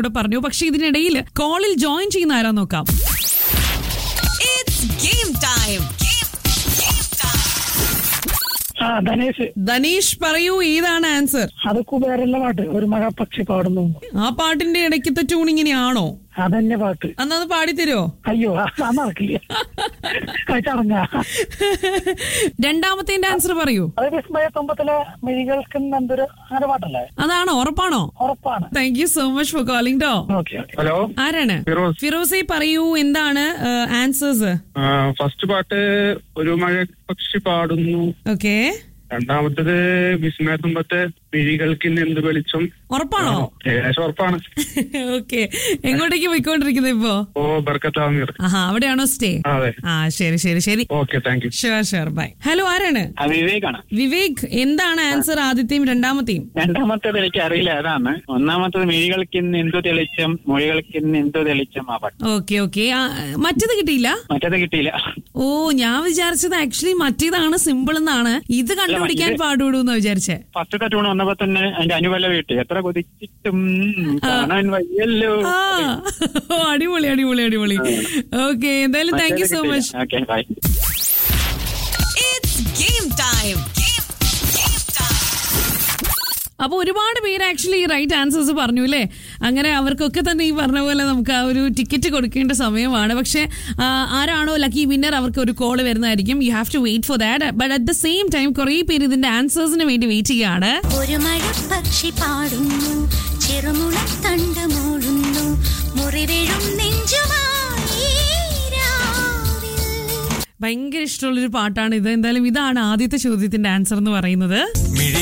ഇവിടെ പറഞ്ഞു പക്ഷെ ഇതിനിടയിൽ കോളിൽ ജോയിൻ ചെയ്യുന്ന ആരാ നോക്കാം It's game time. Game, game time. ആ ധനേഷ് ധനീഷ് പറയൂ ഏതാണ് ആൻസർ അത് കുബേരല്ല പാട്ട് ഒരു മകപക്ഷി പാടുന്നു ആ പാട്ടിന്റെ ഇടയ്ക്കത്തെ ട്യൂണിങ്ങിനെയാണോ അതന്നെ പാട്ട് അന്ന് അത് പാടിത്തരുമോ അയ്യോ ആ ആ നടക്കില്ല അത് ചടങ്ങ രണ്ടാമത്തെ ആൻസർ പറയൂ അത് വിസ്മയ തുമ്പത്തിലെ മിഴികൾക്ക് എന്തൊരു അങ്ങനെ പാട്ടല്ലേ അതാണോ ഉറപ്പാണോ ഉറപ്പാണ് thank you so much for calling ടോ ഓക്കെ ഓക്കെ ഹലോ ആരാണ് ഫിറോസ് ഫിറോസെ പറയൂ എന്താണ് ആൻസേഴ്സ് ഫസ്റ്റ് പാട്ട് ഒരു മഴ പക്ഷി പാടുന്നു ഓക്കെ രണ്ടാമത്തത് വിസ്മയത്തുമ്പത്തെ മിഴികൾക്ക് ഇന്ന് എന്ത് വെളിച്ചം ഉറപ്പാണോ ഏകദേശം ഉറപ്പാണ് ഓക്കെ എങ്ങോട്ടേക്ക് പോയിക്കൊണ്ടിരിക്കുന്നത് ഇപ്പോ ഓ ബർക്കത്താമീർ ആഹാ അവിടെയാണോ സ്റ്റേ അതെ ആ ശരി ശരി ശരി okay thank you sure sure bye hello ആരാണ് വിവേകാണ് വിവേക് എന്താണ് ആൻസർ ആദ്യത്തെയും രണ്ടാമത്തെയും രണ്ടാമത്തേത് എനിക്ക് അറിയില്ല അതാണ് ഒന്നാമത്തത് മിഴികൾക്ക് ഇന്ന് എന്തു തെളിച്ചം മൊഴികൾക്ക് ഇന്ന് എന്തു തെളിച്ചം ആ പാട്ട് ഓക്കെ ഓക്കെ മറ്റത് കിട്ടിയില്ല മറ്റേത് കിട്ടിയില്ല ഓ ഞാൻ വിചാരിച്ചത് ആക്ച്വലി മറ്റേതാണ് സിമ്പിൾ എന്നാണ് ഇത് കണ്ടുപിടിക്കാൻ പാടുള്ളൂ എന്ന് വിചാരിച്ചേ ഫസ്റ്റത്തെ ടൂൺ വന്നപ്പോ തന്നെ അതിന്റെ അനുപല്ലവി കിട്ടി എത്ര കൊതിച്ചിട്ടും കാണാൻ വയ്യല്ലോ ആ ഓ, അടിപൊളി അടിപൊളി അടിപൊളി ഓക്കെ എന്തായാലും thank you so much okay bye It's game time. Game, game time. അപ്പൊ ഒരുപാട് പേര് ആക്ച്വലി റൈറ്റ് ആൻസേഴ്സ് പറഞ്ഞു അല്ലേ അങ്ങനെ അവർക്കൊക്കെ തന്നെ ഈ പറഞ്ഞ പോലെ നമുക്ക് ആ ഒരു ടിക്കറ്റ് കൊടുക്കേണ്ട സമയമാണ് പക്ഷെ ആ, ആരാണോ ലക്കി വിന്നർ അവർക്ക് ഒരു കോൾ വരുന്നതായിരിക്കും you have to wait for that but at the same time കുറെ പേര് ഇതിന്റെ ആൻസേഴ്സിന് വേണ്ടി വെയിറ്റ് ചെയ്യാണ് ഒരു മഴപ്പക്ഷി പാടുന്നു ചെറുമുളത്തണ്ട് മൂളുന്നു മുറിവേഴും നെഞ്ചുമായി രാവിൽ ഭയങ്കര ഇഷ്ടമുള്ളൊരു പാട്ടാണ് ഇത് എന്തായാലും ഇതാണ് ആദ്യത്തെ ചോദ്യത്തിന്റെ ആൻസർ എന്ന് പറയുന്നത്